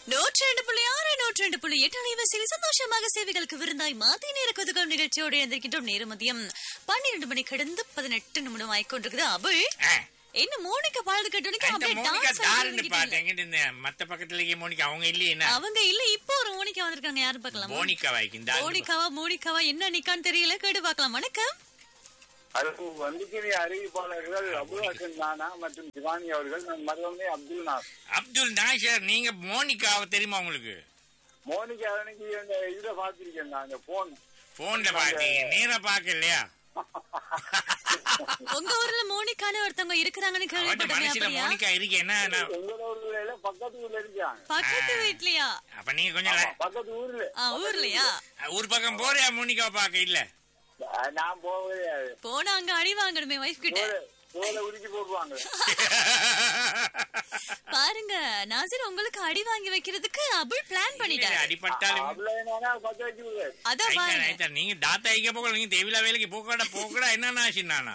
நூற்றி ரெண்டு புள்ளி ஆறு நூற்றி ரெண்டு புள்ளி எட்டு அலைவரிசையில் சந்தோஷமாக சேவைகளுக்கு விருந்தாய் மாத்தி நேர கொதுக்கம் நிகழ்ச்சியோடு இருந்திருக்கின்றோம் நேரம் மதியம் பன்னிரண்டு மணி கடந்து பதினெட்டு நிமிடம் ஆயிக்கொண்டிருக்குது அபுல் ஆ, என்ன மோனிகா பாடல் கேட்டோனிக்கு அந்த அப்படியே மோனிகா டான்ஸ் தாருன்னு பார்த்தேன் எங்கிட்ட இந்த மத்த பக்கத்துல இருக்க மோனிகா அவங்க இல்லையே என்ன அவங்க இல்ல இப்போ ஒரு மோனிகா வந்திருக்காங்க யாரு பார்க்கலாம் மோனிகா வாய்க்கு இந்த ஆளு மோனிகாவா மோனிகாவா என்ன நிக்கான்னு தெரியல கேட்டு பார்க்கலாம் வணக்கம் அது வந்திக்கிற அறிவிப்பாளர்கள் அபுல் நானா மற்றும் சிவானி அவர்கள் நான் மருவமே அப்துல் நாஸ் அப்துல் நாஷர் நீங்க மோனிகாவை தெரியுமா உங்களுக்கு மோனிகா அன்னைக்கு அந்த இதுல பாத்திருக்கேன் நான் அந்த போன் போன்ல பாத்தீங்க நேரா பாக்கலையா உங்க ஊர்ல மோனிகான்னு ஒருத்தவங்க இருக்கிறாங்கன்னு அவன் கேள்விப்பட்டேன் மனசுல அப்படியா மோனிகா இருக்கு என்ன நான் எங்களோட ஊர்ல பக்கத்து ஊர்ல இருக்காங்க பக்கத்து வீட்லயா அப்ப நீங்க கொஞ்சம் ஆமா, ல- பக்கத்து ஊர்ல ஆ, ஊர்லயா ஊர் பக்கம் போறியா மோனிகாவை பாக்க இல்ல அஹ் நான் போகவே போனா அங்க அடி வாங்கணுமே வைஃப் கிட்ட தோலை தோலை உருக்கி போடுவாங்க பாருங்க நாசிர் உங்களுக்கு அடி வாங்கி வைக்கிறதுக்கு அபுல் பிளான் பண்ணிட்டாரு அடிப்பட்டாலும் அவ்வளவு என்னன்னா பத்த வச்சு விடுவாரு. அதான் ஐயா, பாருங்க ஐயா, நீங்க தாத்தா ஐக்க போக நீங்க தேவிலா வேலைக்கு போக்கடா போக்கடா என்ன ஆச்சு நானா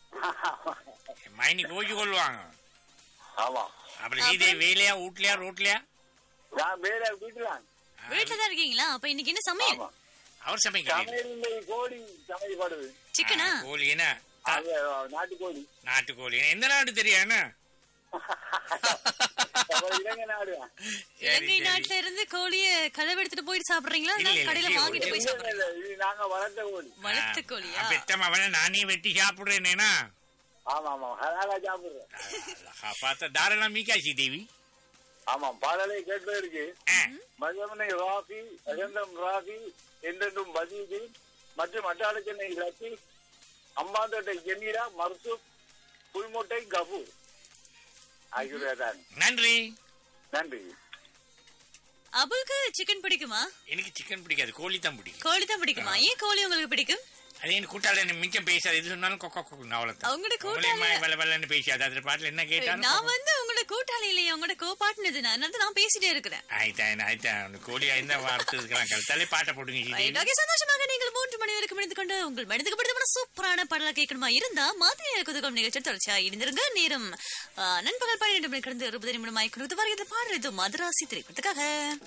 மைனி கோச்சு கொள்வாங்க ஆமா அப்புறம் சீதே வேலையா வீட்லயா ரோட்லயா நான் வேற வீட்டுல வீட்டுல தான் இருக்கீங்களா அப்ப இன்னைக்கு என்ன சமையல் ஆமா அவர் சமைக்கிறீங்க சமையல் இந்த கோழி சமைக்கப்படுது சிக்கனா கோழி என்ன அது நாட்டுக்கோழி நாட்டுக்கோழி எந்த நாடு தெரியும் என்ன அப்புறம் இலங்கை நாடு சரி, இலங்கை சரி. நாட்டுல இருந்து கோழிய களவு எடுத்துட்டு போயிட்டு சாப்பிடுறீங்களா இல்ல, இல்ல இல்ல, கடையில இல்ல, வாங்கிட்டு போய் இல்ல, சாப்பிடுறீங்களா இல்ல, இது நாங்க வளர்த்த கோழி வளர்த்த கோழியா பெத்தம் அவனை நானே வெட்டி சாப்பிடுறேனேனா ஆமா ஆமா ஹலாலா சாப்பிடுறேன் பார்த்தா தாராளம் மீகாட்சி தேவி ஆமா பாடலை கேட்டு இருக்கு ஆ, மதமனை ராஃபி அகந்தம் ராஃபி என்றென்றும் பதீது மற்றும் அட்டாளச்சென்னை லத்தி அம்பாந்தோட்டை ஜெமீரா மர்சூப் புல்மோட்டை கபூர் ஆகியோர்தான் நன்றி நன்றி அபுல்க்கு சிக்கன் பிடிக்குமா எனக்கு சிக்கன் பிடிக்காது கோழி தான் பிடிக்கும் கோழி தான் பிடிக்குமா ஏன் கோழி உங்களுக்கு பிடிக்கும் அது என் கூட்டாளி என்ன மிச்சம் பேசாது எது சொன்னாலும் கொக்க கொக்கு அவ்வளவுதான் அவங்களோட உங்களே கூட்டாளி வெள்ள வெள்ளன்னு பேசாது அதுல பாட்டுல என்ன கேட்டாலும் நான் வந்து உங்களோட கூட்டாளி இல்லையா உங்களோட கோபாட்டுனது நான் அதனால நான் பேசிட்டே இருக்கிறேன் ஆயிட்டா ஆயிட்டா கோழி ஆயிருந்தா வார்த்தை இருக்கலாம் கழுத்தாலே பாட்டை போடுங்க சீதேவி. ரைட், ஓகே, சந்தோஷமாக நீங்கள் மூன்று மணி வரைக்கும் இணைந்து கொண்டு உங்கள் மனதுக்கு பிடித்தமான சூப்பரான பாடலா கேட்கணுமா இருந்தா மாதிரி குதுகம் நிகழ்ச்சி தொடர்ச்சியா இருந்திருங்க நேரம் ஆ, நண்பகல் பன்னிரண்டு மணி கடந்து இருபது நிமிடம் ஆயிக்கணும் வருகிறது பாடல் இது மதராசி திரைப்படத்துக்காக